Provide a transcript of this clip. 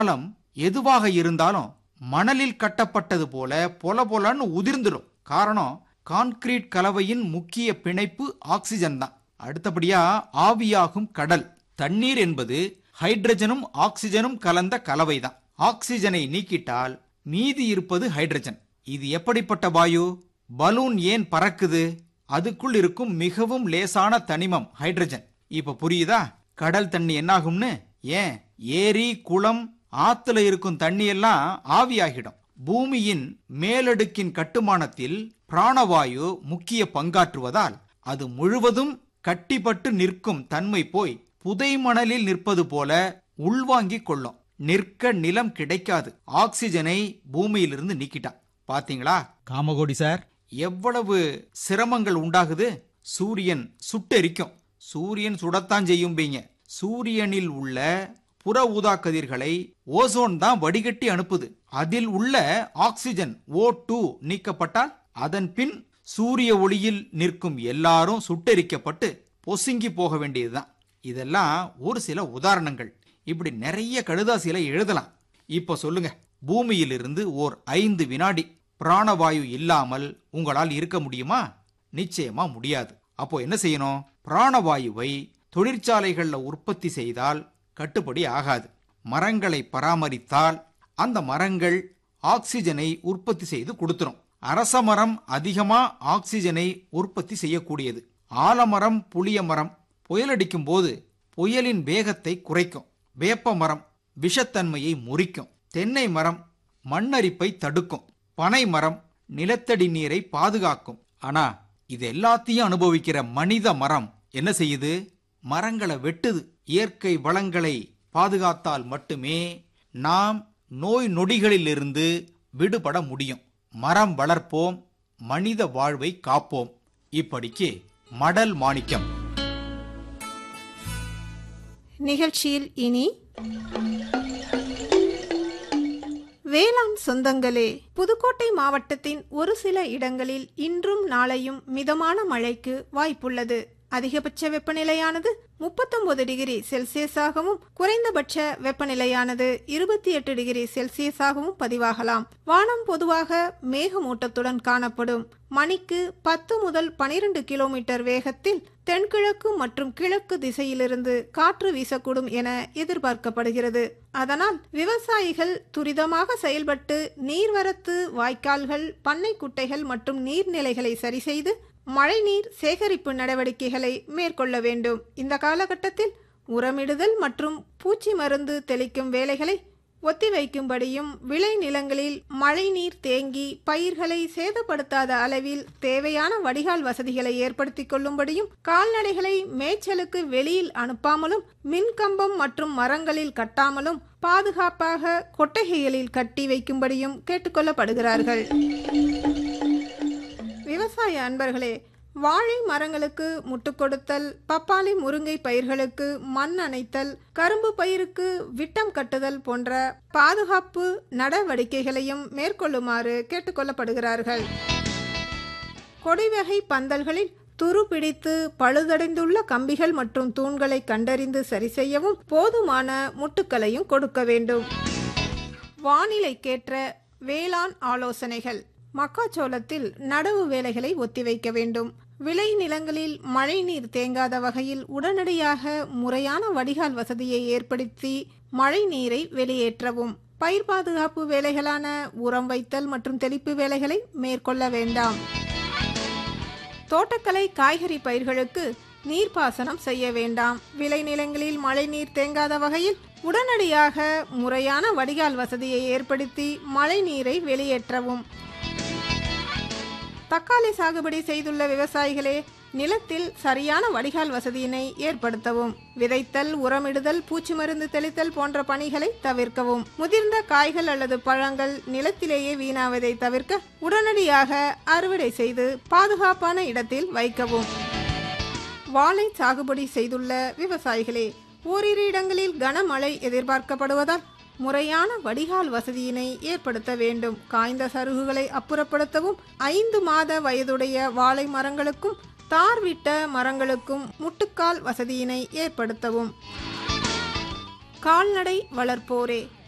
பாலம் எதுவாக இருந்தாலும் மணலில் கட்டப்பட்டது போல பொல பொலன்னு உதிர்ந்துடும் காரணம் கான்கிரீட் கலவையின் முக்கிய பிணைப்பு ஆக்சிஜன் தான் அடுத்தபடியா ஆவியாகும் கடல் தண்ணீர் என்பது ஹைட்ரஜனும் ஆக்சிஜனும் கலந்த கலவைதான் ஆக்சிஜனை நீக்கிட்டால் மீதி இருப்பது ஹைட்ரஜன் இது எப்படிப்பட்ட வாயு பலூன் ஏன் பறக்குது அதுக்குள் இருக்கும் மிகவும் லேசான தனிமம் ஹைட்ரஜன் இப்ப புரியுதா கடல் தண்ணி என்னாகும்னு ஏன் ஏரி குளம் ஆத்துல இருக்கும் தண்ணி எல்லாம் ஆவியாகிடும் பூமியின் மேலடுக்கின் கட்டுமானத்தில் பிராணவாயு முக்கிய பங்காற்றுவதால் அது முழுவதும் கட்டிப்பட்டு நிற்கும் தன்மை போய் புதை மணலில் நிற்பது போல உள்வாங்கிக் கொள்ளும் நிற்க நிலம் கிடைக்காது ஆக்சிஜனை பூமியிலிருந்து நீக்கிட்டான் பாத்தீங்களா காமகோடி சார் எவ்வளவு சிரமங்கள் உண்டாகுது சூரியன் சுட்டெரிக்கும் சூரியன் சுடத்தான் செய்யும்பீங்க சூரியனில் உள்ள புற ஊதா கதிர்களை ஓசோன் தான் வடிகட்டி அனுப்புது அதில் உள்ள ஆக்சிஜன் ஓ டூ நீக்கப்பட்டால் அதன் பின் சூரிய ஒளியில் நிற்கும் எல்லாரும் சுட்டெரிக்கப்பட்டு பொசுங்கி போக வேண்டியதுதான் இதெல்லாம் ஒரு சில உதாரணங்கள் இப்படி நிறைய கடுதாசியில எழுதலாம் இப்போ சொல்லுங்க பூமியிலிருந்து ஓர் ஐந்து வினாடி பிராணவாயு இல்லாமல் உங்களால் இருக்க முடியுமா நிச்சயமா முடியாது அப்போ என்ன செய்யணும் பிராணவாயுவை தொழிற்சாலைகள்ல உற்பத்தி செய்தால் கட்டுப்படி ஆகாது மரங்களை பராமரித்தால் அந்த மரங்கள் ஆக்சிஜனை உற்பத்தி செய்து கொடுத்துரும் அரச மரம் அதிகமா ஆக்சிஜனை உற்பத்தி செய்யக்கூடியது ஆலமரம் புளிய மரம் புயலடிக்கும் போது புயலின் வேகத்தை குறைக்கும் வேப்ப மரம் விஷத்தன்மையை முறிக்கும் தென்னை மரம் மண்ணரிப்பை தடுக்கும் பனை மரம் நிலத்தடி நீரை பாதுகாக்கும் ஆனா இது எல்லாத்தையும் அனுபவிக்கிற மனித மரம் என்ன செய்யுது மரங்களை வெட்டுது இயற்கை வளங்களை பாதுகாத்தால் மட்டுமே நாம் நோய் நொடிகளிலிருந்து விடுபட முடியும் மரம் வளர்ப்போம் மனித வாழ்வை காப்போம் இப்படிக்கு மடல் மாணிக்கம் நிகழ்ச்சியில் இனி வேளாண் சொந்தங்களே புதுக்கோட்டை மாவட்டத்தின் ஒரு சில இடங்களில் இன்றும் நாளையும் மிதமான மழைக்கு வாய்ப்புள்ளது அதிகபட்ச வெப்பநிலையானது முப்பத்தொன்பது டிகிரி செல்சியஸாகவும் குறைந்தபட்ச வெப்பநிலையானது இருபத்தி எட்டு டிகிரி செல்சியஸாகவும் பதிவாகலாம் வானம் பொதுவாக மேகமூட்டத்துடன் காணப்படும் மணிக்கு பத்து முதல் பனிரெண்டு கிலோமீட்டர் வேகத்தில் தென்கிழக்கு மற்றும் கிழக்கு திசையிலிருந்து காற்று வீசக்கூடும் என எதிர்பார்க்கப்படுகிறது அதனால் விவசாயிகள் துரிதமாக செயல்பட்டு நீர்வரத்து வாய்க்கால்கள் பண்ணை குட்டைகள் மற்றும் நீர்நிலைகளை சரி செய்து மழைநீர் சேகரிப்பு நடவடிக்கைகளை மேற்கொள்ள வேண்டும் இந்த காலகட்டத்தில் உரமிடுதல் மற்றும் பூச்சி மருந்து தெளிக்கும் வேலைகளை ஒத்திவைக்கும்படியும் விளை நிலங்களில் மழைநீர் தேங்கி பயிர்களை சேதப்படுத்தாத அளவில் தேவையான வடிகால் வசதிகளை ஏற்படுத்திக் கொள்ளும்படியும் கால்நடைகளை மேய்ச்சலுக்கு வெளியில் அனுப்பாமலும் மின்கம்பம் மற்றும் மரங்களில் கட்டாமலும் பாதுகாப்பாக கொட்டகைகளில் கட்டி வைக்கும்படியும் கேட்டுக்கொள்ளப்படுகிறார்கள் விவசாய அன்பர்களே வாழை மரங்களுக்கு முட்டு கொடுத்தல் பப்பாளி முருங்கை பயிர்களுக்கு மண் அணைத்தல் கரும்பு பயிருக்கு விட்டம் கட்டுதல் போன்ற பாதுகாப்பு நடவடிக்கைகளையும் மேற்கொள்ளுமாறு கேட்டுக்கொள்ளப்படுகிறார்கள் கொடிவகை பந்தல்களில் துரு பிடித்து பழுதடைந்துள்ள கம்பிகள் மற்றும் தூண்களை கண்டறிந்து சரி செய்யவும் போதுமான முட்டுக்களையும் கொடுக்க வேண்டும் வானிலைக்கேற்ற வேளாண் ஆலோசனைகள் மக்காச்சோளத்தில் நடவு வேலைகளை ஒத்திவைக்க வேண்டும் விளை நிலங்களில் மழைநீர் தேங்காத வகையில் உடனடியாக முறையான வடிகால் வசதியை ஏற்படுத்தி மழை நீரை வெளியேற்றவும் பயிர் பாதுகாப்பு வேலைகளான உரம் வைத்தல் மற்றும் தெளிப்பு வேலைகளை மேற்கொள்ள வேண்டாம் தோட்டக்கலை காய்கறி பயிர்களுக்கு நீர்ப்பாசனம் செய்ய வேண்டாம் விளைநிலங்களில் மழைநீர் தேங்காத வகையில் உடனடியாக முறையான வடிகால் வசதியை ஏற்படுத்தி மழைநீரை வெளியேற்றவும் தக்காளி சாகுபடி செய்துள்ள விவசாயிகளே நிலத்தில் சரியான வடிகால் வசதியினை ஏற்படுத்தவும் விதைத்தல் உரமிடுதல் பூச்சி மருந்து தெளித்தல் போன்ற பணிகளை தவிர்க்கவும் முதிர்ந்த காய்கள் அல்லது பழங்கள் நிலத்திலேயே வீணாவதை தவிர்க்க உடனடியாக அறுவடை செய்து பாதுகாப்பான இடத்தில் வைக்கவும் வாழை சாகுபடி செய்துள்ள விவசாயிகளே ஓரிரு இடங்களில் கனமழை எதிர்பார்க்கப்படுவதால் முறையான வடிகால் வசதியினை ஏற்படுத்த வேண்டும் காய்ந்த சருகுகளை அப்புறப்படுத்தவும் ஐந்து மாத வயதுடைய வாழை மரங்களுக்கும் தார் விட்ட மரங்களுக்கும் முட்டுக்கால் வசதியினை ஏற்படுத்தவும் கால்நடை வளர்ப்போரே